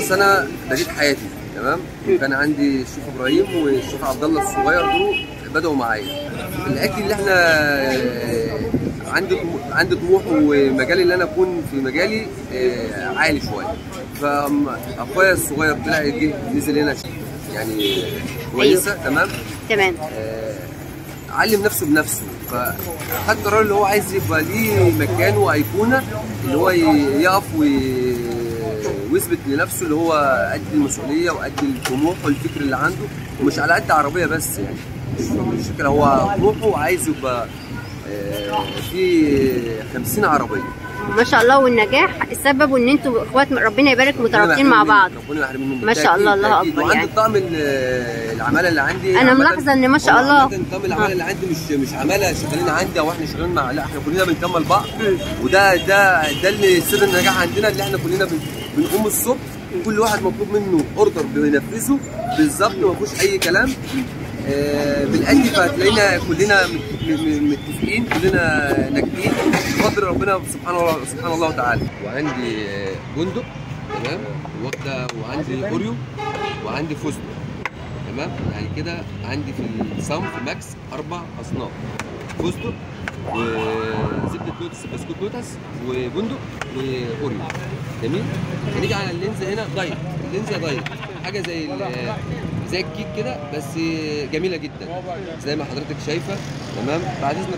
اصل انا بديت حياتي تمام كان عندي الشيخ ابراهيم والشيخ عبد الله الصغير دول بدأوا معايا الاكل اللي احنا آه، عندي طمو- عندي طموح ومجالي اللي انا اكون في مجالي آه، عالي شويه فاخويا الصغير طلع جه نزل هنا يعني كويسه تمام تمام آه، علم نفسه بنفسه فخد قرار اللي هو عايز يبقى ليه مكان وايقونه اللي هو ي- يقف وي- ويثبت لنفسه اللي هو قد المسؤوليه وقد الطموح والفكر اللي عنده ومش على قد عربيه بس يعني مش مش فكره هو طموحه وعايز يبقى آه، في 50 عربيه ما شاء الله والنجاح السبب ان انتوا اخوات ربنا يبارك مترابطين مع بعض ربنا ما يحرمني منه ما شاء الله، الله بالتأكيد. أكبر وعندي يعني. طقم ال- العماله اللي عندي أنا عامةً- ملاحظة إن ما شاء هو الله. عامةً طقم العماله اللي عندي مش مش عماله شغالين عندي او احنا شغالين مع لا احنا كلنا بنكمل بعض وده ده ده اللي سر النجاح عندنا اللي احنا كلنا بن- بنقوم الصبح كل واحد مطلوب منه اوردر بينفذه بالظبط ما فيهوش اي كلام آه، بالادي فهتلاقينا كلنا مت- م- م- متفقين كلنا ناجحين بفضل ربنا سبحان الله سبحان الله تعالى وعندي آه، بندق تمام واخده وعندي اوريو وعندي فستق تمام يعني كده عندي في الصنف ماكس اربع اصناف فستق وزبده لوتس بسكوت لوتس وبندق واوريو جميل هنيجي على اللينزا هنا دايت اللينزا دايت حاجه زي ال- زي الكيك كده بس جميله جدا زي ما حضرتك شايفه تمام بعد اذنك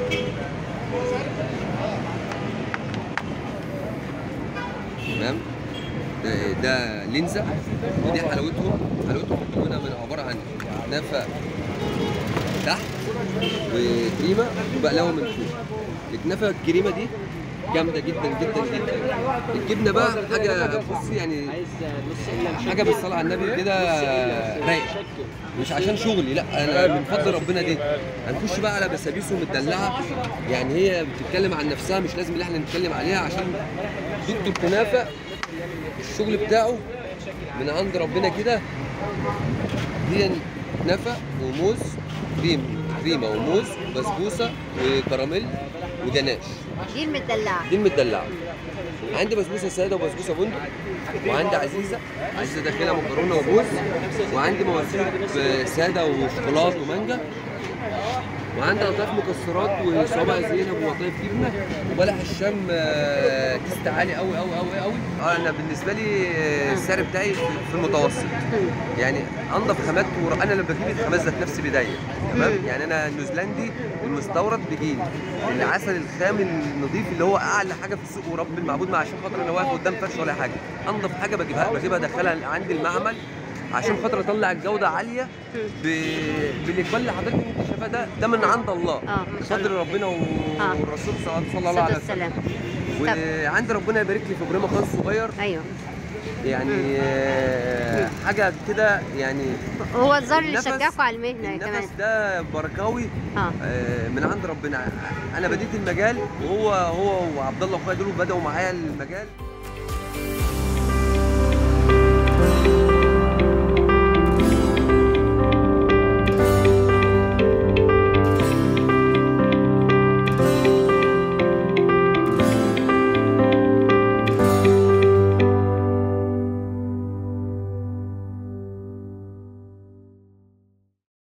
تمام ده, ده لينزا ودي حلاوتهم حلاوتهم مكونه من عباره عن نفق تحت وكريمه وبقلاوه من فوق الكنافه الكريمه دي جامده جدا جدا جدا الجبنه بقى حاجه بصي يعني حاجه بالصلاه على النبي كده رايقه مش عشان شغلي لا انا من فضل ربنا دي هنخش بقى على بسابيسو مدلعه يعني هي بتتكلم عن نفسها مش لازم اللي احنا نتكلم عليها عشان دكتور الكنافه الشغل بتاعه من عند ربنا كده دي كنافه وموز كريم كريمه وموز بسبوسه وكراميل وجناش دي المدلعه دي المدلعه عندي بسبوسه ساده وبسبوسه بندق وعندي عزيزه عزيزه داخلها مكرونه وموز وعندي مواسير ساده وشوكولاته ومانجا وعندي قطايف مكسرات وصوابع زينب وقطايف جبنه وبلح الشام آه، تيست عالي قوي قوي قوي قوي اه انا بالنسبه لي آه، السعر بتاعي في- في المتوسط يعني انضف خامات ور... انا اللي بجيب الخامات ذات نفسي بدايه تمام يعني انا النيوزيلندي المستورد بيجيلي العسل الخام النظيف اللي هو اعلى حاجه في السوق ورب المعبود ما عشان خاطر انا واقف قدام فرش ولا حاجه انضف حاجه بجيبها بجيبها ادخلها عندي المعمل عشان خاطر اطلع الجوده عاليه ب... بالاقبال اللي حضرتك انت شايفاه ده ده من عند الله اه ما شاء بفضل الله ربنا و... آه. والرسول صلى الله الصلاه عليه وسلم والسلام وعندي ربنا يبارك لي في ابراهيم اخويا الصغير ايوه يعني آه، حاجه كده يعني هو الظاهر اللي النفس- شجعكوا على المهنه كمان النفس ده بركاوي اه آه، من عند ربنا انا بديت المجال وهو هو وعبد الله اخويا دول بداوا معايا المجال